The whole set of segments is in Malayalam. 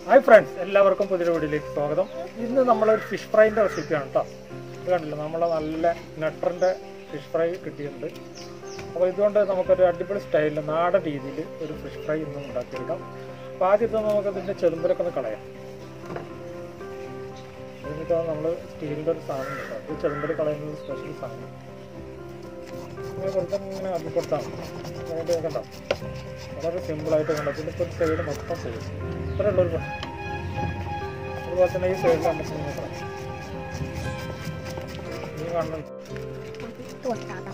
ഹായ് ഫ്രണ്ട്സ് എല്ലാവർക്കും പുതിയൊരു വീഡിയോയിലേക്ക് സ്വാഗതം ഇന്ന് നമ്മളൊരു ഫിഷ് ഫ്രൈൻ്റെ റെസിപ്പിയാണ് കേട്ടോ ഇത് കണ്ടില്ല നമ്മളെ നല്ല നട്ടറിൻ്റെ ഫിഷ് ഫ്രൈ കിട്ടിയിട്ടുണ്ട് അപ്പോൾ ഇതുകൊണ്ട് നമുക്കൊരു അടിപൊളി സ്റ്റൈലിൽ നാടൻ രീതിയിൽ ഒരു ഫിഷ് ഫ്രൈ ഇന്നും ഉണ്ടാക്കിയെടുക്കാം അപ്പോൾ ആദ്യത്തെ നമുക്ക് ഇതിൻ്റെ ചെറുമ്പരൊക്കെ ഒന്ന് കളയാം എന്നിട്ട് നമ്മൾ സ്റ്റീലിൻ്റെ ഒരു സാധനം കേട്ടോ ഇത് ചെറുമ്പര് കളയുന്ന ഒരു സ്പെഷ്യൽ സാധനം ഇങ്ങനെ വെറുതെ ഇങ്ങനെ അതി കൊടുത്താൽ മതി അതിൻ്റെ കണ്ടോ വളരെ സിമ്പിളായിട്ട് കണ്ടോ പിന്നെ ഇപ്പോൾ സൈഡ് മൊത്തം സൈഡ് ഇത്രയുള്ളൊരു പണി അതുപോലെ തന്നെ ഈ സൈഡിൽ നമുക്ക് ഇങ്ങനെ കാണാം. ഈ കാണുന്ന ตรวจสอบแบบ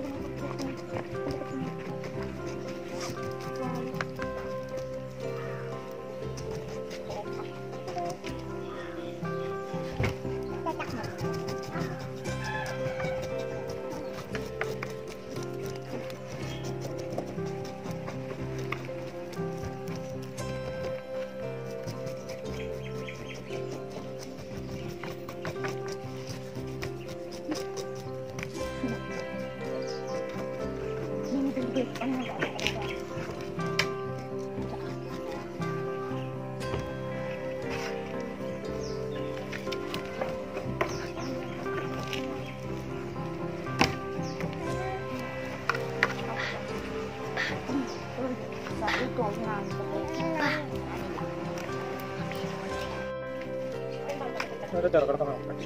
ตัวงานเลย ഒരു ചെറുകിടക്കം നോക്കാം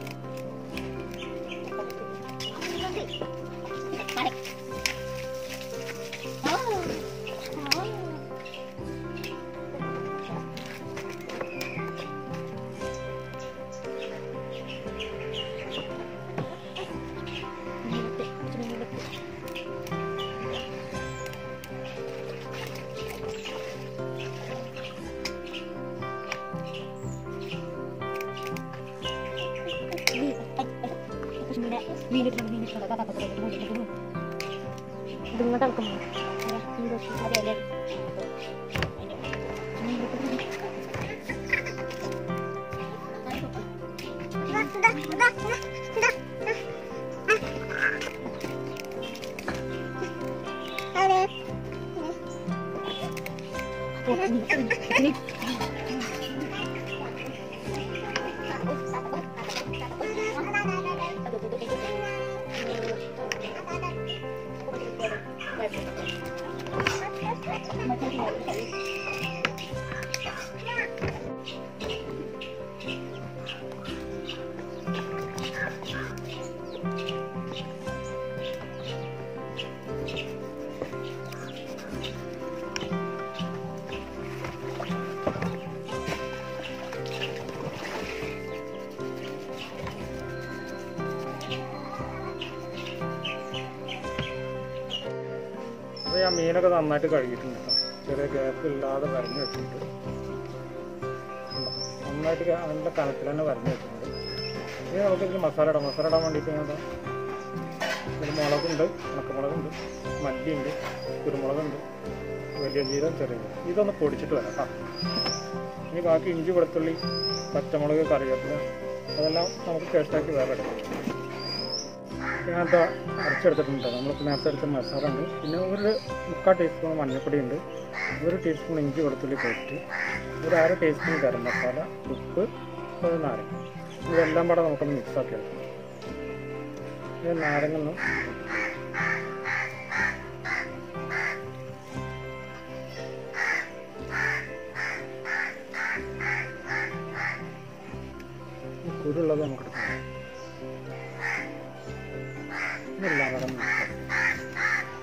ഇതുങ്ങോട്ട് ഇളക്കുമോ അതെ അതെ അപ്പോൾ ഞാൻ മീനൊക്കെ നന്നായിട്ട് കഴുകിയിട്ടുണ്ട് കേട്ടോ ചെറിയ ഗ്യാപ്പ് ഇല്ലാതെ വരഞ്ഞ് വെച്ചിട്ടുണ്ട് കണ്ടോ? നന്നായിട്ട് ക- നല്ല കനത്തിൽ തന്നെ വരഞ്ഞ് വെച്ചിട്ടുണ്ട് ഇനി നമുക്ക് ഇതിൽ മസാല ഇടാം മസാല ഇടാൻ വേണ്ടിയിട്ട് ഞാൻ ഇതാ ഇതിൽ മുളകുണ്ട് ഉണക്കമുളകുണ്ട് മല്ലിയുണ്ട് കുരുമുളകുണ്ട് വലിയ ജീരകം ചെറിയ ജീരകം. ഇതൊന്ന് പൊടിച്ചിട്ട് വരാം കേട്ടോ ഇനി ബാക്കി ഇഞ്ചി വെളുത്തുള്ളി പച്ചമുളക് കറിവേപ്പില അതെല്ലാം നമുക്ക് ടേസ്റ്റാക്കി വേറെ എടുക്കാം ഇതിനകത്ത് അരച്ചെടുത്തിട്ടുണ്ട് നമ്മളിപ്പോൾ നേരത്തെ എടുത്ത മസാല ഉണ്ട് പിന്നെ ഒരു മുക്കാൽ ടീസ്പൂൺ മഞ്ഞൾപ്പൊടി ഉണ്ട് ഒരു ടീസ്പൂൺ ഇഞ്ചി വെളുത്തുള്ളി പേസ്റ്റ് ഒരു അര ടീസ്പൂൺ ഗരം മസാല ഉപ്പ് ഒരു നാരങ്ങ ഇതെല്ലാം കൂടെ നമുക്കൊന്ന് മിക്സ് ആക്കി എടുക്കാം ഇത് നാരങ്ങ ഒന്ന് ഈ കുരുള്ളത് നമുക്ക് എടുക്കാം ഇതെല്ലാം കൂടെ ഒന്ന് mix ആക്കി.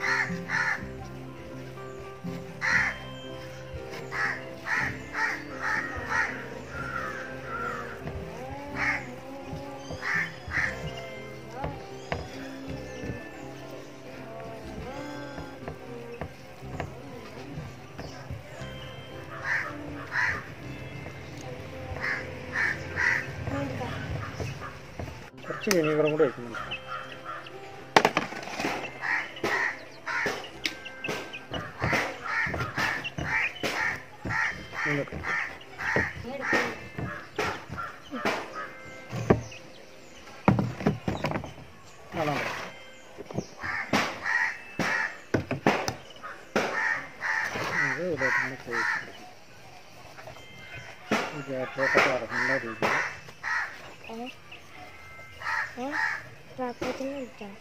കുറച്ച് വിനീഗറും കൂടി ഒഴിക്കുന്നുണ്ട് ഇതൊക്കെ. നല്ലോണം ഇത് ഇതിലോട്ടൊന്ന് ചോദിച്ചു ഈ ഗ്യാപ്പിലോട്ടൊക്കെ ഇറങ്ങുന്ന രീതിയിൽ ഏ ഏ ട്രാക്ടറിന് വിളിക്കാം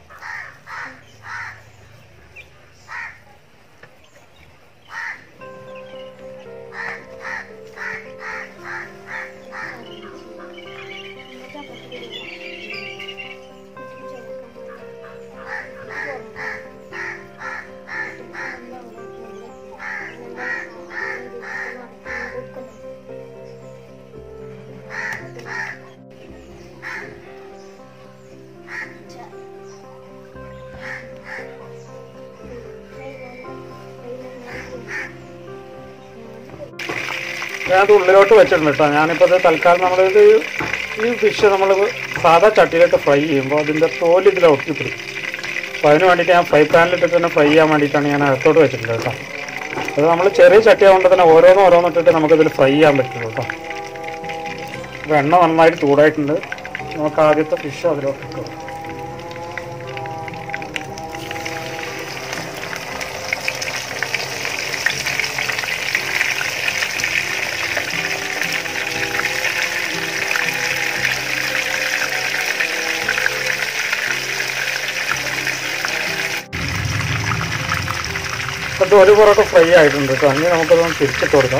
ഞാനത് ഉള്ളിലോട്ട് വെച്ചിട്ടുണ്ട് കേട്ടോ ഞാനിപ്പോൾ അത് തൽക്കാലം നമ്മളിത് ഈ ഫിഷ് നമ്മൾ സാധാ ചട്ടിയിലിട്ട് ഫ്രൈ ചെയ്യുമ്പോൾ അതിൻ്റെ തോല് ഇതിൽ ഒട്ടിപ്പിടിക്കും അപ്പോൾ അതിന് വേണ്ടിയിട്ട് ഞാൻ ഫ്രൈ പാനിലിട്ട് തന്നെ ഫ്രൈ ചെയ്യാൻ വേണ്ടിയിട്ടാണ് ഞാൻ അകത്തോട്ട് വെച്ചിട്ടുണ്ട് കേട്ടോ അത് നമ്മൾ ചെറിയ ചട്ടി ആയതുകൊണ്ട് തന്നെ ഓരോന്നും ഓരോന്നും ഇട്ടിട്ട് നമുക്കിതിൽ ഫ്രൈ ചെയ്യാൻ പറ്റുള്ളൂ കേട്ടോ അപ്പോൾ എണ്ണ നന്നായിട്ട് ചൂടായിട്ടുണ്ട് നമുക്ക് ആദ്യത്തെ ഫിഷ് അതിലോട്ട് ഇട്ടു അത് ഒരു പുറത്ത് ഫ്രൈ ആയിട്ടുണ്ട് കേട്ടോ ഇനി നമുക്കതൊന്ന് തിരിച്ചിട്ട് കൊടുക്കാം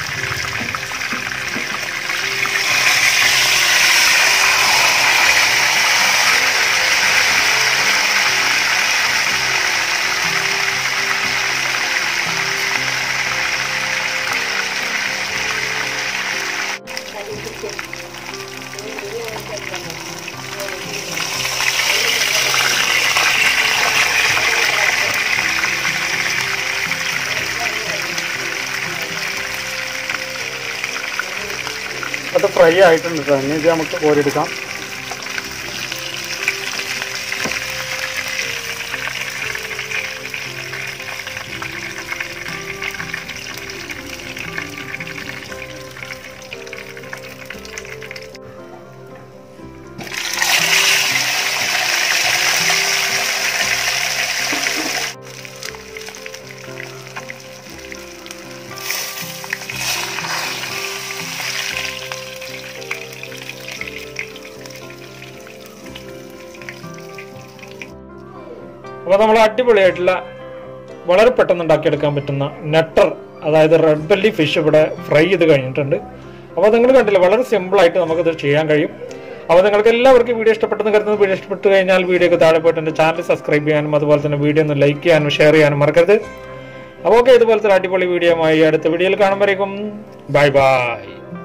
അത് ഫ്രൈ ആയിട്ടുണ്ട് കേട്ടോ ഇനി ഇത് നമുക്ക് കോരിയെടുക്കാം അപ്പോൾ നമ്മൾ അടിപൊളിയായിട്ടുള്ള വളരെ പെട്ടെന്ന് ഉണ്ടാക്കിയെടുക്കാൻ പറ്റുന്ന നെട്ടർ അതായത് റെഡ് ബെല്ലി ഫിഷ് ഇവിടെ ഫ്രൈ ചെയ്ത് കഴിഞ്ഞിട്ടുണ്ട് അപ്പോൾ നിങ്ങൾ കണ്ടില്ല വളരെ സിമ്പിളായിട്ട് നമുക്കിത് ചെയ്യാൻ കഴിയും അപ്പോൾ നിങ്ങൾക്ക് എല്ലാവർക്കും വീഡിയോ ഇഷ്ടപ്പെട്ടെന്ന് കരുതുന്നത് വീഡിയോ ഇഷ്ടപ്പെട്ട് കഴിഞ്ഞാൽ വീഡിയോക്ക് താഴെ പോയിട്ട് എൻ്റെ ചാനൽ സബ്സ്ക്രൈബ് ചെയ്യാനും അതുപോലെ തന്നെ വീഡിയോ ഒന്ന് ലൈക്ക് ചെയ്യാനും ഷെയർ ചെയ്യാനും മറക്കരുത് അപ്പോൾ ഓക്കെ ഇതുപോലത്തെ ഒരു അടിപൊളി വീഡിയോ ആയി അടുത്ത വീഡിയോയിൽ കാണുമ്പോഴേക്കും ബൈ ബൈ